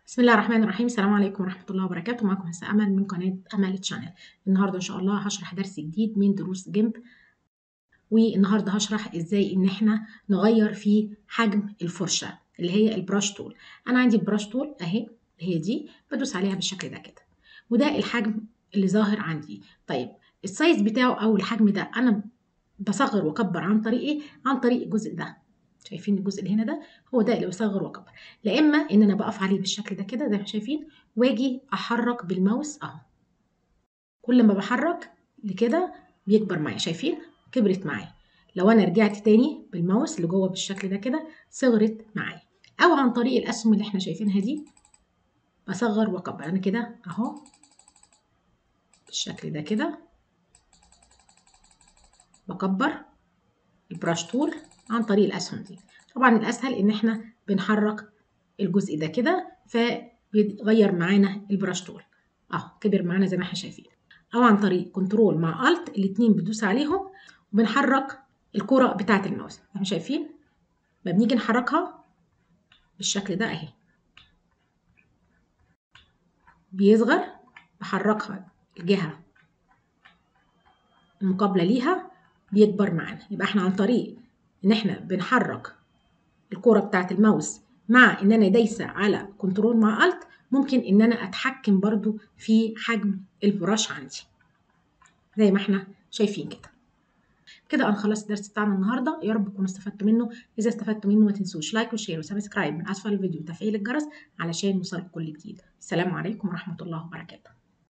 بسم الله الرحمن الرحيم السلام عليكم ورحمة الله وبركاته معكم هسه أمل من قناة أمل تشانل النهاردة إن شاء الله هشرح درس جديد من دروس جيمب والنهاردة هشرح إزاي إن إحنا نغير في حجم الفرشة اللي هي البراش تول أنا عندي البراش تول أهي هي دي بدوس عليها بالشكل ده كده وده الحجم اللي ظاهر عندي طيب السايز بتاعه أو الحجم ده أنا بصغر وأكبر عن طريق إيه؟ عن طريق الجزء ده شايفين الجزء اللي هنا ده هو ده اللي بصغر واكبر لا اما ان انا بقف عليه بالشكل ده كده زي ما شايفين واجي احرك بالماوس اهو كل ما بحرك لكده بيكبر معايا شايفين كبرت معايا لو انا رجعت تاني بالماوس اللي جوه بالشكل ده كده صغرت معايا او عن طريق الاسهم اللي احنا شايفينها دي بصغر واكبر انا كده اهو بالشكل ده كده بكبر البراش تول عن طريق الاسهم دي طبعا الاسهل ان احنا بنحرك الجزء ده كده فبيتغير معانا البراش تول اهو كبر معانا زي ما احنا شايفين او عن طريق كنترول مع الت الاتنين بندوس عليهم وبنحرك الكرة بتاعة الماوس احنا شايفين ما بنيجي نحركها بالشكل ده اهي بيصغر بحركها الجهة المقابلة ليها بيكبر معانا يبقى احنا عن طريق ان احنا بنحرك الكرة بتاعة الماوس مع ان انا دايسة على كنترول مع الت ممكن ان انا اتحكم برضو في حجم البراش عندي زي ما احنا شايفين كده كده انا خلصت الدرس بتاعنا النهارده يا رب تكونوا استفدتوا منه اذا استفدتوا منه ما تنسوش لايك وشير وسبسكرايب من اسفل الفيديو وتفعيل الجرس علشان يوصلكم كل جديد السلام عليكم ورحمه الله وبركاته